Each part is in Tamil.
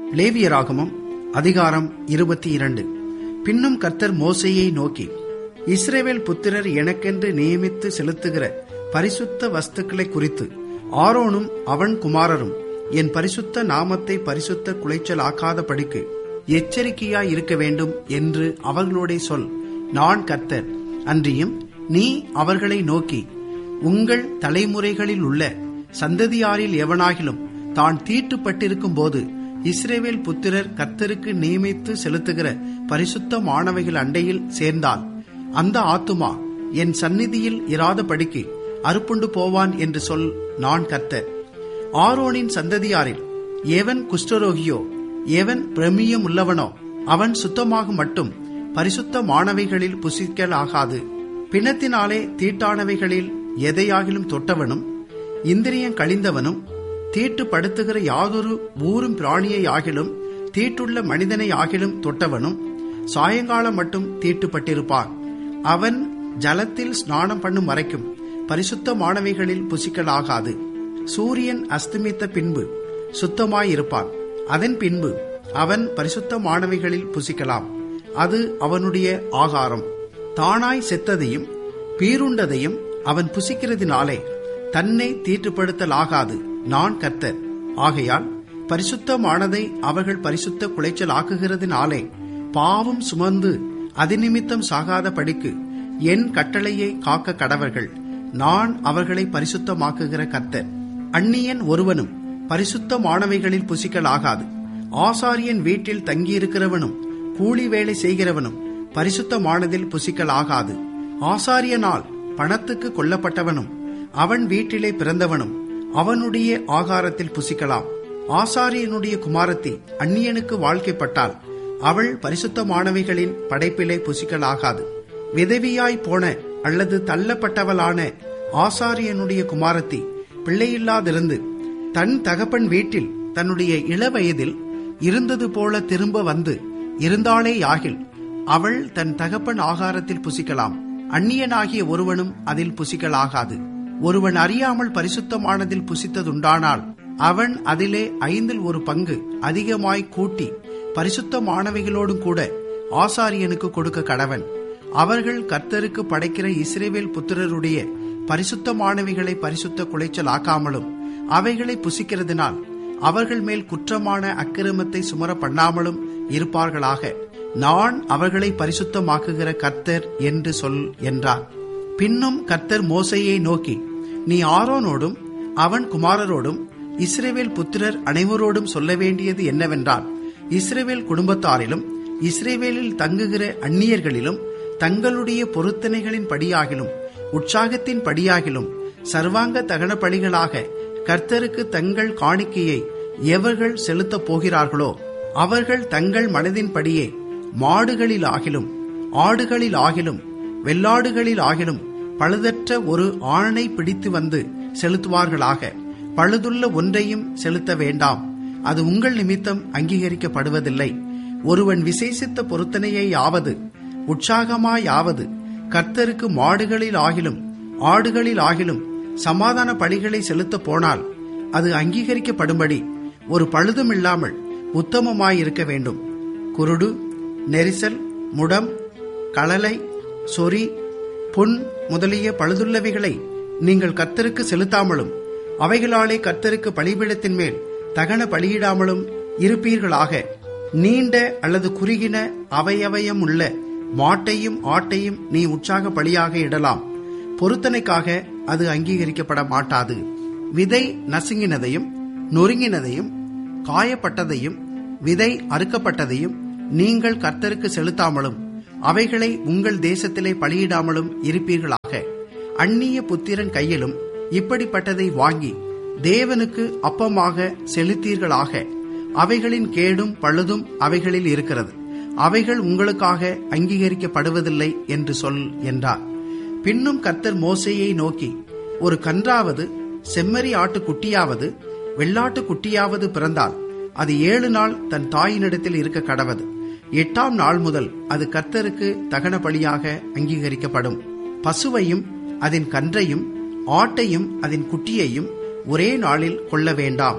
லேவியராகமம் அதிகாரம் இருபத்தி இரண்டு பின்னும் கர்த்தர் மோசையை நோக்கி இஸ்ரேவேல் புத்திரர் எனக்கென்று நியமித்து செலுத்துகிற பரிசுத்த வஸ்துக்களை குறித்து ஆரோனும் அவன் குமாரரும் என் பரிசுத்த நாமத்தை பரிசுத்த குலைச்சலாக்காத படிக்கு எச்சரிக்கையாய் இருக்க வேண்டும் என்று அவர்களோடே சொல் நான் கர்த்தர் அன்றியும் நீ அவர்களை நோக்கி உங்கள் தலைமுறைகளில் உள்ள சந்ததியாரில் எவனாகிலும் தான் தீட்டுப்பட்டிருக்கும் போது இஸ்ரேவேல் புத்திரர் கர்த்தருக்கு நியமித்து செலுத்துகிற பரிசுத்த மாணவைகள் அண்டையில் சேர்ந்தால் அந்த ஆத்துமா என் சந்நிதியில் இராதபடிக்கு அறுப்புண்டு போவான் என்று சொல் நான் கர்த்தர் ஆரோனின் சந்ததியாரில் எவன் குஷ்டரோகியோ எவன் பிரமியம் உள்ளவனோ அவன் சுத்தமாக மட்டும் பரிசுத்த மாணவைகளில் புசிக்கலாகாது பிணத்தினாலே தீட்டானவைகளில் எதையாகிலும் தொட்டவனும் இந்திரியம் கழிந்தவனும் தீட்டுப்படுத்துகிற யாதொரு ஊரும் பிராணியை ஆகிலும் தீட்டுள்ள மனிதனை ஆகிலும் தொட்டவனும் சாயங்காலம் மட்டும் தீட்டுப்பட்டிருப்பான் அவன் ஜலத்தில் ஸ்நானம் பண்ணும் வரைக்கும் பரிசுத்த மாணவிகளில் புசிக்கலாகாது சூரியன் அஸ்தமித்த பின்பு சுத்தமாயிருப்பான் அதன் பின்பு அவன் பரிசுத்த மாணவிகளில் புசிக்கலாம் அது அவனுடைய ஆகாரம் தானாய் செத்ததையும் பீருண்டதையும் அவன் புசிக்கிறதினாலே தன்னை தீட்டுப்படுத்தலாகாது நான் கர்த்தர் ஆகையால் பரிசுத்தமானதை அவர்கள் பரிசுத்த குலைச்சல் ஆக்குகிறதினாலே பாவம் சுமந்து அதிநிமித்தம் சாகாத படிக்கு என் கட்டளையை காக்க கடவர்கள் நான் அவர்களை பரிசுத்தமாக்குகிற கர்த்தர் அந்நியன் ஒருவனும் பரிசுத்தமானவைகளில் புசிக்கலாகாது ஆசாரியன் வீட்டில் தங்கியிருக்கிறவனும் கூலி வேலை செய்கிறவனும் பரிசுத்தமானதில் புசிக்கலாகாது ஆசாரியனால் பணத்துக்கு கொல்லப்பட்டவனும் அவன் வீட்டிலே பிறந்தவனும் அவனுடைய ஆகாரத்தில் புசிக்கலாம் ஆசாரியனுடைய குமாரத்தி அந்நியனுக்கு வாழ்க்கைப்பட்டால் அவள் பரிசுத்தமானவைகளின் படைப்பிலே புசிக்கலாகாது விதவியாய் போன அல்லது தள்ளப்பட்டவளான ஆசாரியனுடைய குமாரத்தி பிள்ளையில்லாதிருந்து தன் தகப்பன் வீட்டில் தன்னுடைய இளவயதில் இருந்தது போல திரும்ப வந்து இருந்தாளே யாகில் அவள் தன் தகப்பன் ஆகாரத்தில் புசிக்கலாம் அந்நியனாகிய ஒருவனும் அதில் புசிக்கலாகாது ஒருவன் அறியாமல் பரிசுத்தமானதில் புசித்ததுண்டானால் அவன் அதிலே ஐந்தில் ஒரு பங்கு அதிகமாய் கூட்டி பரிசுத்தமானவைகளோடும் கூட ஆசாரியனுக்கு கொடுக்க கடவன் அவர்கள் கர்த்தருக்கு படைக்கிற இஸ்ரேவேல் புத்திரருடைய பரிசுத்தமானவைகளை பரிசுத்த குலைச்சல் ஆக்காமலும் அவைகளை புசிக்கிறதுனால் அவர்கள் மேல் குற்றமான அக்கிரமத்தை சுமர பண்ணாமலும் இருப்பார்களாக நான் அவர்களை பரிசுத்தமாக்குகிற கர்த்தர் என்று சொல் என்றார் பின்னும் கர்த்தர் மோசையை நோக்கி நீ ஆரோனோடும் அவன் குமாரரோடும் இஸ்ரேவேல் புத்திரர் அனைவரோடும் சொல்ல வேண்டியது என்னவென்றால் இஸ்ரேவேல் குடும்பத்தாரிலும் இஸ்ரேவேலில் தங்குகிற அந்நியர்களிலும் தங்களுடைய பொருத்தனைகளின் படியாகிலும் உற்சாகத்தின் படியாகிலும் சர்வாங்க தகன பலிகளாக கர்த்தருக்கு தங்கள் காணிக்கையை எவர்கள் செலுத்தப் போகிறார்களோ அவர்கள் தங்கள் மனதின்படியே மாடுகளில் ஆகிலும் ஆடுகளில் ஆகிலும் வெள்ளாடுகளில் ஆகிலும் பழுதற்ற ஒரு ஆணை பிடித்து வந்து செலுத்துவார்களாக பழுதுள்ள ஒன்றையும் செலுத்த வேண்டாம் அது உங்கள் நிமித்தம் அங்கீகரிக்கப்படுவதில்லை ஒருவன் விசேஷித்த பொருத்தனையை ஆவது உற்சாகமாயாவது கர்த்தருக்கு மாடுகளில் ஆகிலும் ஆடுகளில் ஆகிலும் சமாதான பலிகளை செலுத்த போனால் அது அங்கீகரிக்கப்படும்படி ஒரு பழுதும் இல்லாமல் உத்தமமாயிருக்க வேண்டும் குருடு நெரிசல் முடம் களலை சொறி பொன் முதலிய பழுதுள்ளவைகளை நீங்கள் கர்த்தருக்கு செலுத்தாமலும் அவைகளாலே கர்த்தருக்கு பலிபீடத்தின் மேல் தகன பலியிடாமலும் இருப்பீர்களாக நீண்ட அல்லது குறுகின அவையவயம் உள்ள மாட்டையும் ஆட்டையும் நீ உற்சாக பலியாக இடலாம் பொருத்தனைக்காக அது அங்கீகரிக்கப்பட மாட்டாது விதை நசுங்கினதையும் நொறுங்கினதையும் காயப்பட்டதையும் விதை அறுக்கப்பட்டதையும் நீங்கள் கர்த்தருக்கு செலுத்தாமலும் அவைகளை உங்கள் தேசத்திலே பலியிடாமலும் இருப்பீர்களாக அந்நிய புத்திரன் கையிலும் இப்படிப்பட்டதை வாங்கி தேவனுக்கு அப்பமாக செலுத்தீர்களாக அவைகளின் கேடும் பழுதும் அவைகளில் இருக்கிறது அவைகள் உங்களுக்காக அங்கீகரிக்கப்படுவதில்லை என்று சொல் என்றார் பின்னும் கர்த்தர் மோசையை நோக்கி ஒரு கன்றாவது செம்மறி ஆட்டு குட்டியாவது வெள்ளாட்டு குட்டியாவது பிறந்தால் அது ஏழு நாள் தன் தாயினிடத்தில் இருக்க கடவது எட்டாம் நாள் முதல் அது கர்த்தருக்கு தகன பலியாக அங்கீகரிக்கப்படும் பசுவையும் அதன் கன்றையும் ஆட்டையும் அதன் குட்டியையும் ஒரே நாளில் கொள்ள வேண்டாம்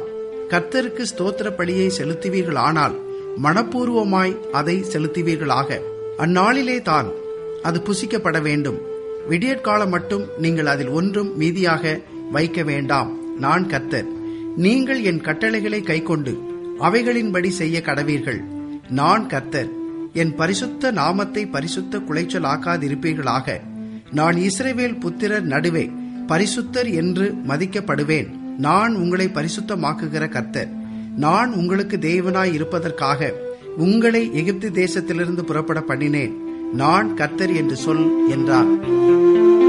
கர்த்தருக்கு ஸ்தோத்திர பலியை செலுத்துவீர்களானால் மனப்பூர்வமாய் அதை செலுத்துவீர்களாக அந்நாளிலே தான் அது புசிக்கப்பட வேண்டும் விடியற்காலம் மட்டும் நீங்கள் அதில் ஒன்றும் மீதியாக வைக்க வேண்டாம் நான் கர்த்தர் நீங்கள் என் கட்டளைகளை கைக்கொண்டு அவைகளின்படி செய்ய கடவீர்கள் நான் கர்த்தர் என் பரிசுத்த நாமத்தை பரிசுத்த குலைச்சலாக்காதிருப்பீர்களாக நான் இஸ்ரவேல் புத்திரர் நடுவே பரிசுத்தர் என்று மதிக்கப்படுவேன் நான் உங்களை பரிசுத்தமாக்குகிற கர்த்தர் நான் உங்களுக்கு தேவனாய் இருப்பதற்காக உங்களை எகிப்து தேசத்திலிருந்து புறப்பட பண்ணினேன் நான் கர்த்தர் என்று சொல் என்றார்